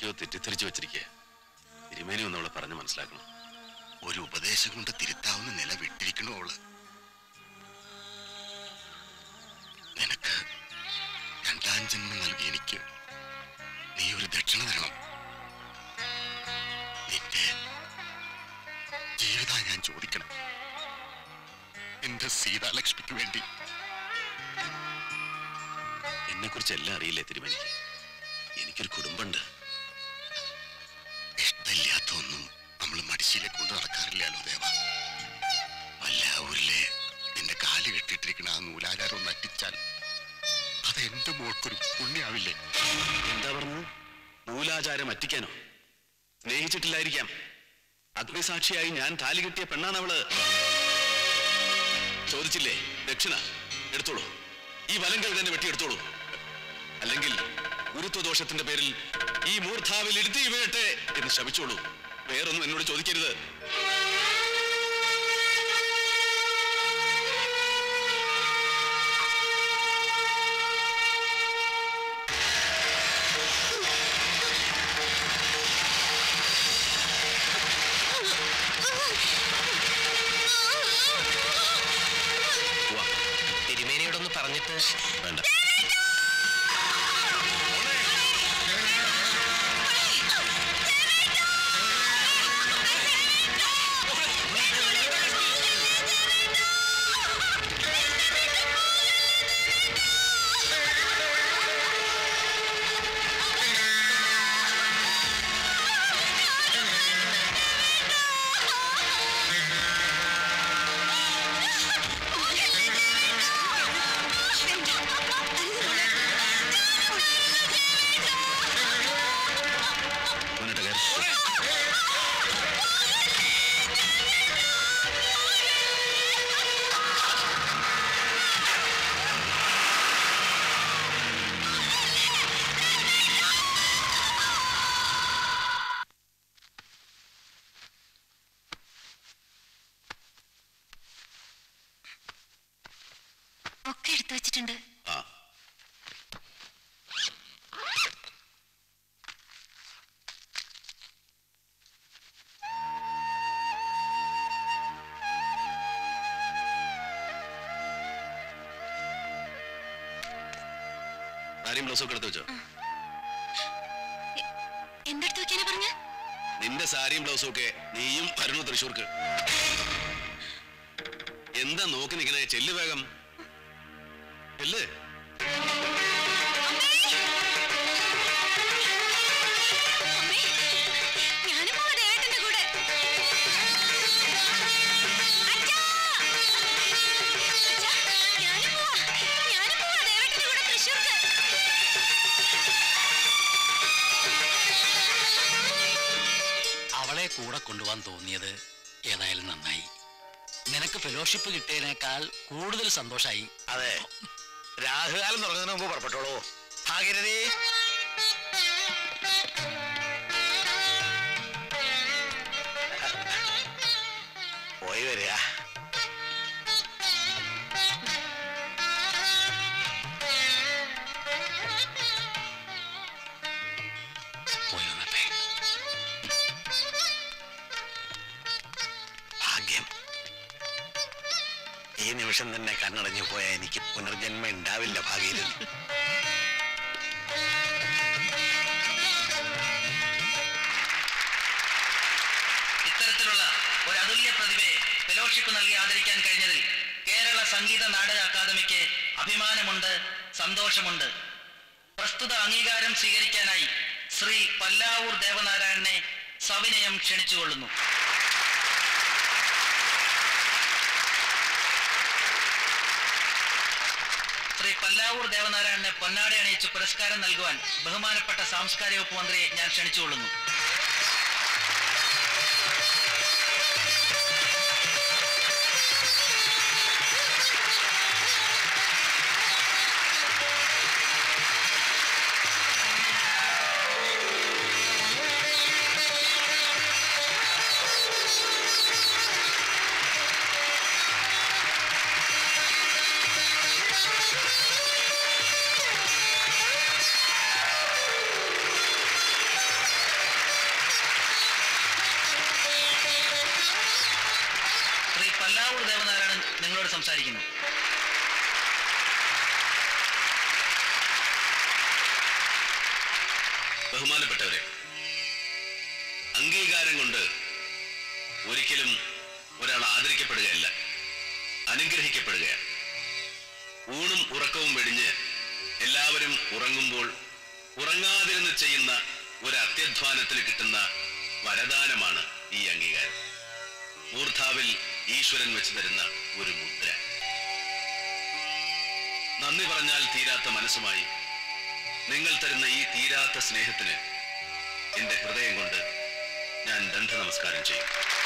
എന്തൊക്കെയോ തെറ്റിദ്ധരിച്ചു വെച്ചിരിക്കുക തിരുമേനി ഒന്നവളെ പറഞ്ഞ് മനസ്സിലാക്കണം ഒരു ഉപദേശം കൊണ്ട് തിരുത്താവുന്ന നില വിട്ടിരിക്കണോ അവള് നിനക്ക് രണ്ടാം ജന്മം നൽകി എനിക്ക് നീ ഒരു ദക്ഷിണ തരണം നിന്റെ ജീവിത ഞാൻ ചോദിക്കണം എന്റെ സീതാലക്ഷ്മിക്ക് വേണ്ടി എന്നെ കുറിച്ച് എല്ലാം അറിയില്ലേ തിരുമേനിക്ക് എനിക്കൊരു കുടുംബമുണ്ട് ഇഷ്ടമില്ലാത്തൊന്നും നമ്മൾ മടിശീലെ കൊണ്ട് നടക്കാറില്ലല്ലോ ദേവ വല്ല ഊരിലെ നിന്റെ കാല് കെട്ടിട്ടിരിക്കണ ആ നൂലാചാരം ഒന്ന് അറ്റിച്ചാൽ അത് എന്റെ മോൾക്കൊരു പുണ്യാവില്ലേ എന്താ പറഞ്ഞത് മൂലാചാരം അറ്റിക്കാനോ സ്നേഹിച്ചിട്ടില്ലായിരിക്കാം അഗ്നിസാക്ഷിയായി ഞാൻ താലി കെട്ടിയ പെണ്ണാണ് അവള് ചോദിച്ചില്ലേ ദക്ഷിണ എടുത്തോളൂ ഈ വലങ്കൽ തന്നെ വെട്ടിയെടുത്തോളൂ അല്ലെങ്കിൽ ഗുരുത്വദോഷത്തിന്റെ പേരിൽ ഈ മൂർധാവിൽ ഇരുത്തി വീഴട്ടെ എന്ന് ശപിച്ചോളൂ വേറൊന്നും എന്നോട് ചോദിക്കരുത് വാ തിരുമേനിയോടൊന്ന് പറഞ്ഞിട്ട് വേണ്ട മുന്നോട്ട് കയറി ഒക്കെ എടുത്തു വെച്ചിട്ടുണ്ട് ആ സാരിയും ബ്ലൗസും ഒക്കെ എടുത്ത് വെച്ചോ എന്തെടുത്ത് വെക്കാനാ പറഞ്ഞ നിന്റെ സാരിയും ബ്ലൗസും ഒക്കെ നീയും വരണു തൃശ്ശൂർക്ക് എന്താ നോക്കി നിൽക്കണേ ചെല്ല് വേഗം ചെല്ല് ഞാനും പോവാ ദേവേട്ടന്റെ കൂടെ അച്ഛാ! അച്ഛാ, ഞാനും പോവാ. ഞാനും പോവാ ദേവേട്ടന്റെ കൂടെ തൃശ്ശൂർക്ക്. അവളെ കൂടെ കൊണ്ടുപോകാൻ തോന്നിയത് ഏതായാലും നന്നായി നിനക്ക് ഫെലോഷിപ്പ് കിട്ടിയതിനേക്കാൾ കൂടുതൽ സന്തോഷായി അതെ രാഹുകാലം തുടങ്ങുന്നതിന് മുമ്പ് പുറപ്പെട്ടോളൂ ഭാഗീരഥി പോയി വരിക പോയി വന്നട്ടെ ഭാഗ്യം ഈ നിമിഷം തന്നെ കണ്ണടഞ്ഞു പോയാൽ എനിക്ക് പുനർജന്മം ഉണ്ടാവില്ല ഭാഗീരഥി ഇത്തരത്തിലുള്ള ഒരു അതുല്യ പ്രതിഭയെ ഫെലോഷിപ്പ് നൽകി ആദരിക്കാൻ കഴിഞ്ഞതിൽ കേരള സംഗീത നാടക അക്കാദമിക്ക് അഭിമാനമുണ്ട് സന്തോഷമുണ്ട് പ്രസ്തുത അംഗീകാരം സ്വീകരിക്കാനായി ശ്രീ പല്ലാവൂർ ദേവനാരായണനെ സവിനയം ക്ഷണിച്ചുകൊള്ളുന്നു ശ്രീ പല്ലാവൂർ ദേവനാരായണനെ പൊന്നാടി അണിയിച്ച് പുരസ്കാരം നൽകുവാൻ ബഹുമാനപ്പെട്ട സാംസ്കാരിക വകുപ്പ് മന്ത്രിയെ ഞാൻ ക്ഷണിച്ചുകൊള്ളുന്നു ആ ബഹുമാനപ്പെട്ടവരെ അംഗീകാരം കൊണ്ട് ഒരിക്കലും ഒരാൾ ആദരിക്കപ്പെടുകയല്ല അനുഗ്രഹിക്കപ്പെടുകയാണ് ഊണും ഉറക്കവും വെടിഞ്ഞ് എല്ലാവരും ഉറങ്ങുമ്പോൾ ഉറങ്ങാതിരുന്ന് ചെയ്യുന്ന ഒരു അത്യധ്വാനത്തിന് കിട്ടുന്ന വരദാനമാണ് ഈ അംഗീകാരം ഊർധാവിൽ ഈശ്വരൻ വെച്ച് തരുന്ന ഒരു മുദ്ര നന്ദി പറഞ്ഞാൽ തീരാത്ത മനസ്സുമായി നിങ്ങൾ തരുന്ന ഈ തീരാത്ത സ്നേഹത്തിന് എന്റെ ഹൃദയം കൊണ്ട് ഞാൻ ദണ്ഡ നമസ്കാരം ചെയ്യും